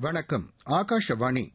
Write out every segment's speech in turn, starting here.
வணக்கம் ஆகாஷவாணி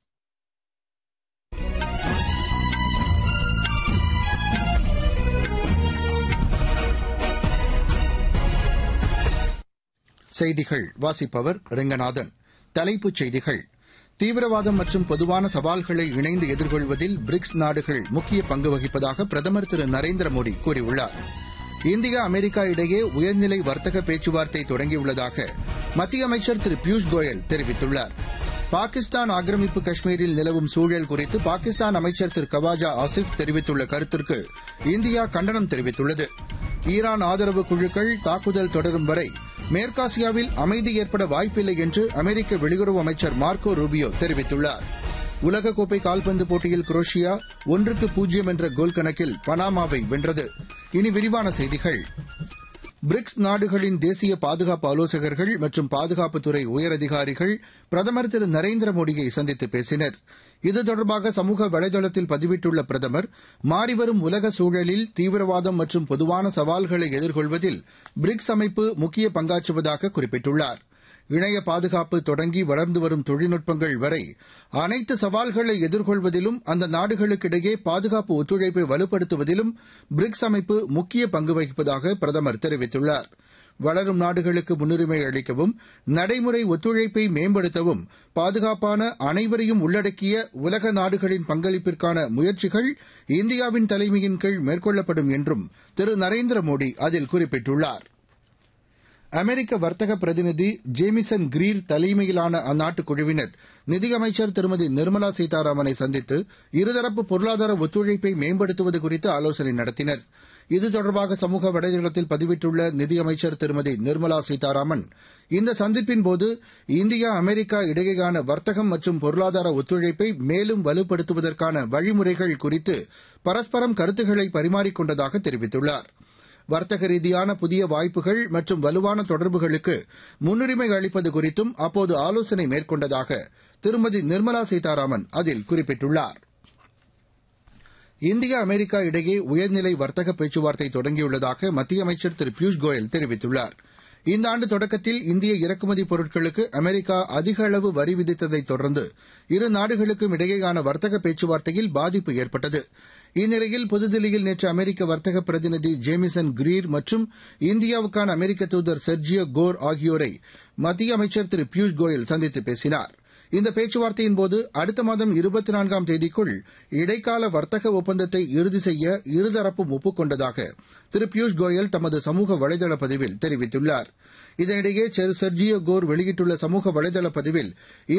செய்திகள் வாசிப்பவர் ரெங்கநாதன் தலைப்புச் செய்திகள் தீவிரவாதம் மற்றும் பொதுவான சவால்களை இணைந்து எதிர்கொள்வதில் பிரிக்ஸ் நாடுகள் முக்கிய பங்கு வகிப்பதாக பிரதமர் திரு நரேந்திர மோடி கூறியுள்ளார் இந்தியா அமெரிக்கா இடையே உயர்நிலை வர்த்தக பேச்சுவார்த்தை தொடங்கியுள்ளதாக மத்திய அமைச்சர் திரு பியூஷ் கோயல் தெரிவித்துள்ளார் பாகிஸ்தான் ஆக்கிரமிப்பு காஷ்மீரில் நிலவும் சூழல் குறித்து பாகிஸ்தான் அமைச்சர் திரு கவாஜா ஆசிப் தெரிவித்துள்ள கருத்திற்கு இந்தியா கண்டனம் தெரிவித்துள்ளது ஈரான் ஆதரவு குழுக்கள் தாக்குதல் தொடரும் வரை மேற்காசியாவில் அமைதி ஏற்பட வாய்ப்பில்லை என்று அமெரிக்க வெளியுறவு அமைச்சர் மார்க்கோ ரூபியோ தெரிவித்துள்ளார் உலகக்கோப்பை கால்பந்து போட்டியில் குரோஷியா ஒன்றுக்கு பூஜ்ஜியம் என்ற கோல் கணக்கில் பனாமாவை வென்றது இனி விரிவான செய்திகள் பிரிக்ஸ் நாடுகளின் தேசிய பாதுகாப்பு ஆலோசகர்கள் மற்றும் பாதுகாப்புத்துறை உயரதிகாரிகள் பிரதமர் திரு நரேந்திர மோடியை சந்தித்து பேசினர் இது தொடர்பாக சமூக வலைதளத்தில் பதிவிட்டுள்ள பிரதமர் மாறிவரும் உலக சூழலில் தீவிரவாதம் மற்றும் பொதுவான சவால்களை எதிர்கொள்வதில் பிரிக்ஸ் அமைப்பு முக்கிய பங்காற்றுவதாக குறிப்பிட்டுள்ளார் இணைய பாதுகாப்பு தொடங்கி வளர்ந்து வரும் தொழில்நுட்பங்கள் வரை அனைத்து சவால்களை எதிர்கொள்வதிலும் அந்த நாடுகளுக்கிடையே பாதுகாப்பு ஒத்துழைப்பை வலுப்படுத்துவதிலும் பிரிக்ஸ் அமைப்பு முக்கிய பங்கு வகிப்பதாக பிரதமர் தெரிவித்துள்ளார் வளரும் நாடுகளுக்கு முன்னுரிமை அளிக்கவும் நடைமுறை ஒத்துழைப்பை மேம்படுத்தவும் பாதுகாப்பான அனைவரையும் உள்ளடக்கிய உலக நாடுகளின் பங்களிப்பிற்கான முயற்சிகள் இந்தியாவின் தலைமையின் கீழ் மேற்கொள்ளப்படும் என்றும் திரு நரேந்திர மோடி அதில் குறிப்பிட்டுள்ளார் அமெரிக்க வர்த்தக பிரதிநிதி ஜேமிசன் கிரீர் தலைமையிலான அந்நாட்டு குழுவினர் நிதியமைச்சர் திருமதி நிர்மலா சீதாராமனை சந்தித்து இருதரப்பு பொருளாதார ஒத்துழைப்பை மேம்படுத்துவது குறித்து ஆலோசனை நடத்தினர் இது தொடர்பாக சமூக வலைதளத்தில் பதிவிட்டுள்ள நிதியமைச்சர் திருமதி நிர்மலா சீதாராமன் இந்த சந்திப்பின்போது இந்தியா அமெரிக்கா இடையேயான வர்த்தகம் மற்றும் பொருளாதார ஒத்துழைப்பை மேலும் வலுப்படுத்துவதற்கான வழிமுறைகள் குறித்து பரஸ்பரம் கருத்துக்களை பரிமாறிக் கொண்டதாக தெரிவித்துள்ளார் வர்த்தக ரீதியான புதிய வாய்ப்புகள் மற்றும் வலுவான தொடர்புகளுக்கு முன்னுரிமை அளிப்பது குறித்தும் அப்போது ஆலோசனை மேற்கொண்டதாக திருமதி நிர்மலா சீதாராமன் அதில் குறிப்பிட்டுள்ளார் இந்தியா அமெரிக்கா இடையே உயர்நிலை வர்த்தக பேச்சுவார்த்தை தொடங்கியுள்ளதாக மத்திய அமைச்சர் திரு பியூஷ் கோயல் தெரிவித்துள்ளார் இந்த ஆண்டு தொடக்கத்தில் இந்திய இறக்குமதி பொருட்களுக்கு அமெரிக்கா அதிக அளவு வரி விதித்ததைத் தொடர்ந்து இரு நாடுகளுக்கும் இடையேயான வர்த்தக பேச்சுவார்த்தையில் பாதிப்பு ஏற்பட்டது இந்நிலையில் புதுதில்லியில் நேற்று அமெரிக்க வர்த்தக பிரதிநிதி ஜேமிசன் கிரீர் மற்றும் இந்தியாவுக்கான அமெரிக்க தூதர் செர்ஜியோ கோர் ஆகியோரை மத்திய அமைச்சர் திரு பியூஷ் கோயல் சந்தித்து பேசினார் இந்த பேச்சுவார்த்தையின்போது அடுத்த மாதம் இருபத்தி நான்காம் தேதிக்குள் இடைக்கால வர்த்தக ஒப்பந்தத்தை இறுதி செய்ய இருதரப்பும் ஒப்புக் கொண்டதாக திரு பியூஷ் கோயல் தமது சமூக வலைதள பதிவில் தெரிவித்துள்ளார் இதனிடையே செர்ஜியோ கோர் வெளியிட்டுள்ள சமூக வலைதள பதிவில்